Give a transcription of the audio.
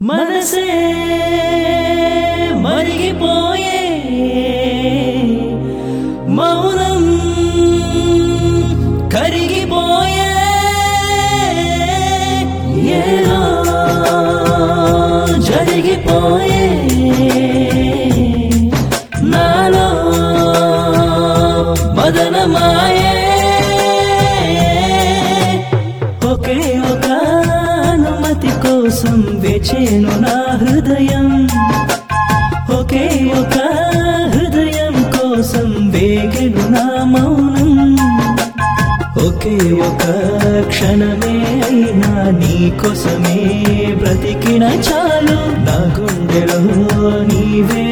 మనసే మరిగిపోయే మౌనం కరిగిపోయే ఏదో జరిగిపోయే నాలో మదనమాయే ఒకే ఒక అనుమతి కోసం వేచేను నా హృదయం ఒకే ఒక హృదయం కోసం వేగెను నా మౌనం ఒకే ఒక క్షణమే అయినా నీ కోసమే బ్రతికిన చాలు నా గుండెలో నీవే